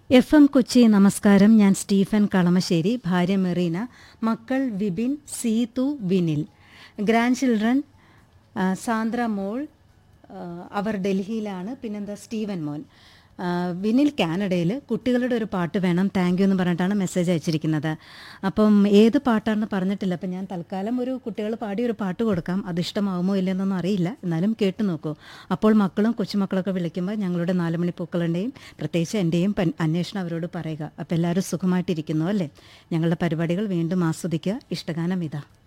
F M Kochi നമസ്കാരം ഞാൻ Stephen Kalamassery ഭാര്യ മെറീന മക്കൾ വിപിൻ സീതു വിനിൽ ഗ്രാൻഡ് ചിൽഡ്രൻ ആ, സാന്ദ്ര മോൾ ആ, അവർ ഡൽഹിയിലാണ് പിന്നെന്താ സ്റ്റീവൻ മോൻ ആ, വിനിൽ കാനഡയിൽ കുട്ടികളുടെ ഒരു പാട്ട് വേണം താങ്ക് യു എന്ന് പറഞ്ഞിട്ടാണ് മെസ്സേജ് അയച്ചിരിക്കുന്നത് അപ്പം ഏത് പാട്ടാണെന്ന് പറഞ്ഞിട്ടില്ല അപ്പം ഞാൻ തൽക്കാലം ഒരു കുട്ടികൾ പാടിയ ഒരു പാട്ട് കൊടുക്കാം അത് ഇഷ്ടമാവുമോ ഇല്ലെന്നൊന്നും അറിയില്ല എന്നാലും കേട്ടു നോക്കൂ അപ്പോൾ മക്കളും കൊച്ചുമക്കളൊക്കെ വിളിക്കുമ്പോൾ ഞങ്ങളുടെ നാലുമണി പൂക്കളുടെയും പ്രത്യേകിച്ച് എൻ്റെയും പൻ- അന്വേഷണം അവരോട് പറയുക അപ്പോൾ എല്ലാവരും സുഖമായിട്ടിരിക്കുന്നു അല്ലേ ഞങ്ങളുടെ പരിപാടികൾ വീണ്ടും ആസ്വദിക്കുക ഇഷ്ടഗാനം ഇതാ